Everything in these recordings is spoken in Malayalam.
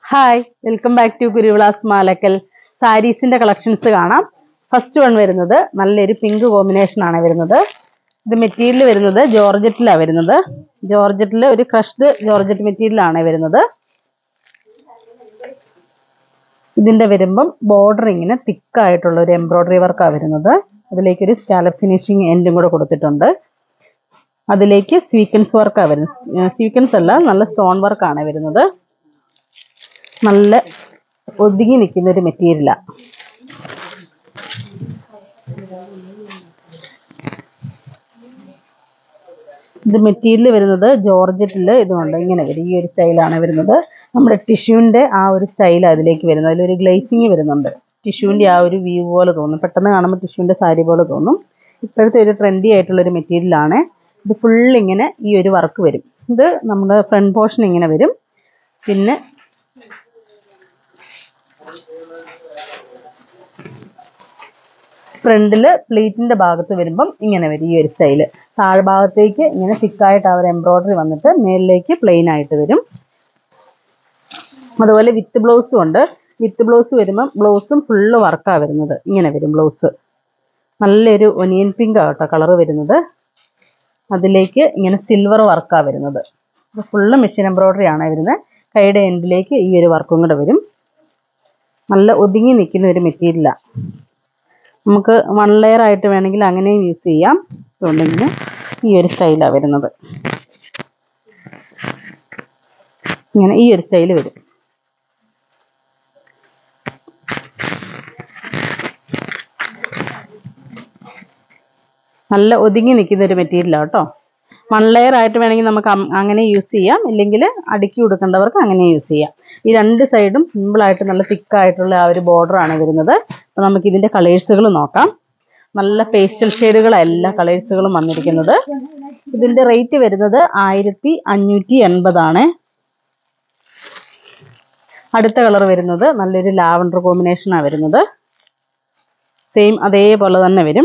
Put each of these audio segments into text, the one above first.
hi welcome back to Kuruvilas Malakkal സാരീസിന്റെ കളക്ഷൻസ് കാണാം ഫസ്റ്റ് വൺ വരുന്നത് നല്ലൊരു പിങ്ക് കോമ്പിനേഷൻ ആണ് വരുന്നത് ഇത് മെറ്റീരിയൽ വരുന്നത് ജോർജറ്റിലാണ് വരുന്നത് ജോർജറ്റിൽ ഒരു ക്രഷ്ഡ് ജോർജറ്റ് മെറ്റീരിയൽ ആണ് വരുന്നത് ഇതിന്റെ വരുമ്പം ബോർഡർ ഇങ്ങനെ തിക്കായിട്ടുള്ള ഒരു എംബ്രോയിഡറി വർക്കാണ് വരുന്നത് അതിലേക്ക് ഒരു സ്കാലപ്പ് ഫിനിഷിങ് എൻഡും കൂടെ കൊടുത്തിട്ടുണ്ട് അതിലേക്ക് സ്വീക്കൻസ് വർക്കാണ് വരുന്നത് സ്വീക്കൻസ് അല്ല നല്ല സ്റ്റോൺ വർക്കാണ് വരുന്നത് നല്ല ഒതുങ്ങി നിൽക്കുന്ന ഒരു മെറ്റീരിയലാണ് ഇത് മെറ്റീരിയൽ വരുന്നത് ജോർജറ്റിൽ ഇതുകൊണ്ട് ഇങ്ങനെ വരും ഈ ഒരു സ്റ്റൈലാണ് വരുന്നത് നമ്മുടെ ടിഷ്യൂവിൻ്റെ ആ ഒരു സ്റ്റൈൽ അതിലേക്ക് വരുന്നത് അതിലൊരു ഗ്ലേസിങ് വരുന്നുണ്ട് ടിഷ്യൂവിൻ്റെ ആ ഒരു വ്യൂ പോലെ തോന്നും പെട്ടെന്ന് കാണുമ്പോൾ ടിഷ്യൂവിൻ്റെ സാരി പോലെ തോന്നും ഇപ്പോഴത്തെ ഒരു ട്രെൻഡി ആയിട്ടുള്ള ഒരു മെറ്റീരിയലാണ് ഇത് ഫുൾ ഇങ്ങനെ ഈ ഒരു വർക്ക് വരും ഇത് നമ്മുടെ ഫ്രണ്ട് പോർഷൻ ഇങ്ങനെ വരും പിന്നെ ഫ്രണ്ടില് പ്ലീറ്റിന്റെ ഭാഗത്ത് വരുമ്പം ഇങ്ങനെ വരും ഈ ഒരു സ്റ്റൈല് താഴ്ഭാഗത്തേക്ക് ഇങ്ങനെ തിക്കായിട്ട് ആ ഒരു എംബ്രോയിഡറി വന്നിട്ട് മേളിലേക്ക് പ്ലെയിൻ ആയിട്ട് വരും അതുപോലെ വിത്ത് ബ്ലൗസും ഉണ്ട് വിത്ത് ബ്ലൗസ് വരുമ്പം ബ്ലൗസും ഫുള്ള് വർക്കാണ് വരുന്നത് ഇങ്ങനെ വരും ബ്ലൗസ് നല്ലൊരു ഒനിയൻ പിങ്ക് ആട്ടോ കളർ വരുന്നത് അതിലേക്ക് ഇങ്ങനെ സിൽവർ വർക്കാണ് വരുന്നത് ഫുള്ള് മെഷീൻ എംബ്രോയിഡറി ആണ് വരുന്നത് കൈയുടെ എൻഡിലേക്ക് ഈ ഒരു വർക്കും കൂടെ വരും നല്ല ഒതുങ്ങി നിൽക്കുന്ന ഒരു മെറ്റീരിയലാണ് നമുക്ക് വൺ ലെയർ ആയിട്ട് വേണമെങ്കിൽ അങ്ങനെയും യൂസ് ചെയ്യാം അതുകൊണ്ടെങ്കിൽ ഈ ഒരു സ്റ്റൈലാണ് വരുന്നത് ഇങ്ങനെ ഈ ഒരു സ്റ്റൈൽ വരും നല്ല ഒതുങ്ങി നിൽക്കുന്ന ഒരു മെറ്റീരിയലാണ് കേട്ടോ വൺ ലെയർ ആയിട്ട് വേണമെങ്കിൽ നമുക്ക് അം- അങ്ങനെ യൂസ് ചെയ്യാം ഇല്ലെങ്കിൽ അടുക്കി കൊടുക്കേണ്ടവർക്ക് അങ്ങനെ യൂസ് ചെയ്യാം ഈ രണ്ട് സൈഡും സിമ്പിളായിട്ട് നല്ല തിക്കായിട്ടുള്ള ആ ഒരു ബോർഡറാണ് വരുന്നത് അപ്പോൾ നമുക്ക് ഇതിൻ്റെ കളേഴ്സുകൾ നോക്കാം നല്ല പേസ്റ്റൽ ഷെയ്ഡുകളാണ് എല്ലാ കളേഴ്സുകളും വന്നിരിക്കുന്നത് ഇതിൻ്റെ റേറ്റ് വരുന്നത് ആയിരത്തി അഞ്ഞൂറ്റി എൺപതാണ് അടുത്ത കളർ വരുന്നത് നല്ലൊരു ലാവൻഡർ കോമ്പിനേഷനാണ് വരുന്നത് സെയിം അതേപോലെ തന്നെ വരും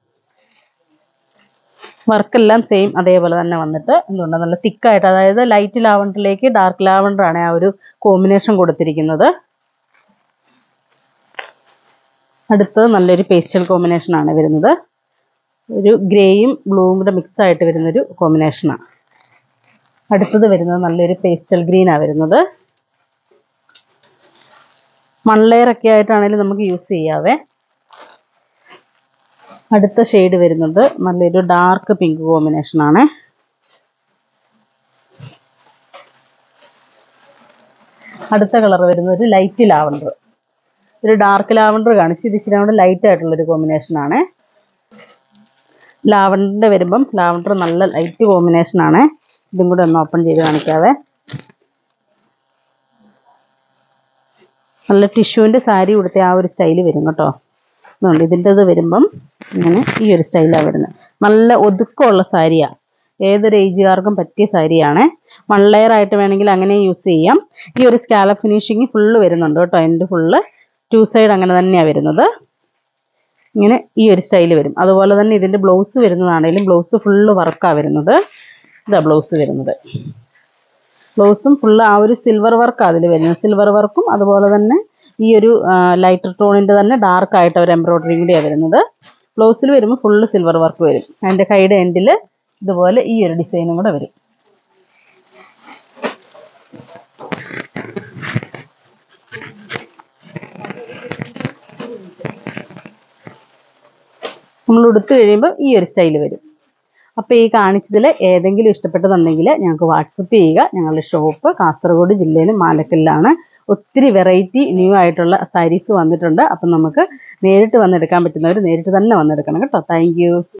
വർക്കെല്ലാം സെയിം അതേപോലെ തന്നെ വന്നിട്ട് എന്തുകൊണ്ട് നല്ല തിക്കായിട്ട് അതായത് ലൈറ്റ് ലാവണ്ടറിലേക്ക് ഡാർക്ക് ലാവണ്ടർ ആണ് ആ ഒരു കോമ്പിനേഷൻ കൊടുത്തിരിക്കുന്നത് അടുത്തത് നല്ലൊരു പേസ്റ്റൽ കോമ്പിനേഷൻ ആണ് വരുന്നത് ഒരു ഗ്രേയും ബ്ലൂവും കൂടെ മിക്സ് ആയിട്ട് വരുന്നൊരു കോമ്പിനേഷനാണ് അടുത്തത് വരുന്നത് നല്ലൊരു പേസ്റ്റൽ ഗ്രീനാണ് വരുന്നത് വൺ ലെയർ ഒക്കെ ആയിട്ടാണെങ്കിലും നമുക്ക് യൂസ് ചെയ്യാവേ അടുത്ത ഷെയ്ഡ് വരുന്നത് നല്ലൊരു ഡാർക്ക് പിങ്ക് കോമ്പിനേഷൻ ആണ് അടുത്ത കളർ വരുന്നത് ഒരു ലൈറ്റ് ലാവണ്ടർ ഒരു ഡാർക്ക് ലാവണ്ടർ കാണിച്ചു ഇത് ഇച്ചിരി കൂടെ ലൈറ്റ് ആയിട്ടുള്ള ഒരു കോമ്പിനേഷൻ ആണ് ലാവണ്ടറിന്റെ വരുമ്പം ലാവണ്ടർ നല്ല ലൈറ്റ് കോമ്പിനേഷൻ ആണ് ഇതും കൂടെ ഒന്ന് ഓപ്പൺ ചെയ്ത് കാണിക്കാവേ നല്ല ടിഷ്യൂവിൻ്റെ സാരി ഉടുത്ത ആ ഒരു സ്റ്റൈൽ വരും കേട്ടോ അതുകൊണ്ട് ഇതിൻ്റെത് വരുമ്പം ഇങ്ങനെ ഈ ഒരു സ്റ്റൈലാണ് വരുന്നത് നല്ല ഒതുക്കമുള്ള സാരിയാണ് ഏതൊരു ഏജുകാർക്കും പറ്റിയ സാരിയാണ് വൺ ലെയർ ആയിട്ട് വേണമെങ്കിൽ അങ്ങനെ യൂസ് ചെയ്യാം ഈ ഒരു സ്കാലപ്പ് ഫിനിഷിങ് ഫുള്ള് വരുന്നുണ്ട് കേട്ടോ എൻ്റെ ഫുള്ള് ടു സൈഡ് അങ്ങനെ തന്നെയാണ് വരുന്നത് ഇങ്ങനെ ഈ ഒരു സ്റ്റൈൽ വരും അതുപോലെ തന്നെ ഇതിൻ്റെ ബ്ലൗസ് വരുന്നതാണെങ്കിലും ബ്ലൗസ് ഫുള്ള് വർക്കാണ് വരുന്നത് ഇതാ ബ്ലൗസ് വരുന്നത് ബ്ലൗസും ഫുള്ള് ആ ഒരു സിൽവർ വർക്കാണ് അതിൽ വരുന്നത് സിൽവർ വർക്കും അതുപോലെ തന്നെ ഈ ഒരു ലൈറ്റർ ടോണിൻ്റെ തന്നെ ഡാർക്ക് ആയിട്ട് ഒരു എംബ്രോയിഡറിയും കൂടിയാണ് വരുന്നത് ബ്ലൗസിൽ വരുമ്പോൾ ഫുള്ള് സിൽവർ വർക്ക് വരും അതിൻ്റെ കൈയുടെ എൻഡിൽ ഇതുപോലെ ഈ ഒരു ഡിസൈനും കൂടെ വരും നമ്മൾ ഉടുത്ത് കഴിയുമ്പോൾ ഈ ഒരു സ്റ്റൈൽ വരും അപ്പോൾ ഈ കാണിച്ചതിൽ ഏതെങ്കിലും ഇഷ്ടപ്പെട്ടതുണ്ടെങ്കിൽ ഞങ്ങൾക്ക് വാട്സപ്പ് ചെയ്യുക ഞങ്ങളുടെ ഷോപ്പ് കാസർഗോഡ് ജില്ലയിൽ മാലക്കല്ലാണ് ഒത്തിരി വെറൈറ്റി ന്യൂ ആയിട്ടുള്ള സാരീസ് വന്നിട്ടുണ്ട് അപ്പം നമുക്ക് നേരിട്ട് വന്നെടുക്കാൻ പറ്റുന്നവർ നേരിട്ട് തന്നെ വന്നെടുക്കണം കേട്ടോ താങ്ക്